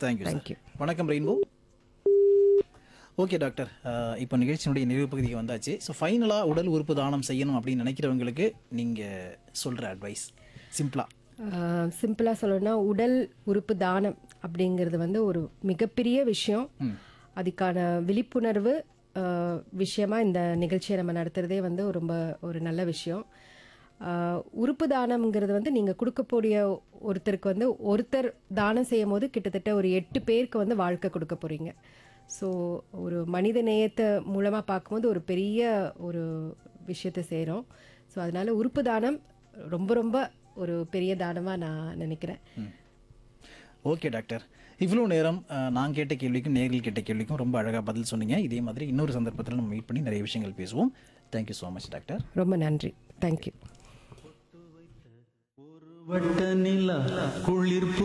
Thank you Thank you. வணக்கம் rainbow okay doctor அஹ், இப்போ நிகழ்ச்சியினுடைய நிறைவு பகுதிக்கு வந்தாச்சு ஸோ ஃபைனலாக உடல் உறுப்பு தானம் செய்யணும் அப்படின்னு நினைக்கிறவங்களுக்கு நீங்கள் சொல்கிற அட்வைஸ் சிம்பிளாக சிம்பிளாக சொல்லணும்னா உடல் உறுப்பு தானம் அப்படிங்கிறது வந்து ஒரு மிகப்பெரிய விஷயம் அதுக்கான விழிப்புணர்வு ஆஹ், விஷயமா இந்த நிகழ்ச்சியை நம்ம நடத்துகிறதே வந்து ரொம்ப ஒரு நல்ல விஷயம் ஆஹ், உறுப்பு தானம்ங்கிறது வந்து நீங்கள் கொடுக்கக்கூடிய ஒருத்தருக்கு வந்து ஒருத்தர் தானம் செய்யும் போது கிட்டத்தட்ட ஒரு எட்டு பேருக்கு வந்து வாழ்க்கை கொடுக்க போகிறீங்க ஸோ ஒரு மனித நேயத்தை மூலமாக பார்க்கும்போது ஒரு பெரிய ஒரு விஷயத்தை செய்கிறோம் ஸோ அதனால உறுப்பு தானம் ரொம்ப ரொம்ப ஒரு பெரிய தானமாக நான் நினைக்கிறேன் ஓகே டாக்டர் இவ்வளோ நேரம் அஹ், நான் கேட்ட கேள்விக்கும் நேரில் கேட்ட கேள்விக்கும் ரொம்ப அழகாக பதில் சொன்னீங்க இதே மாதிரி இன்னொரு சந்தர்ப்பத்தில் நம்ம மீட் பண்ணி நிறைய விஷயங்கள் பேசுவோம் தேங்க்யூ ஸோ மச் டாக்டர் ரொம்ப நன்றி தேங்க்யூ வட்ட நிலா குளிர்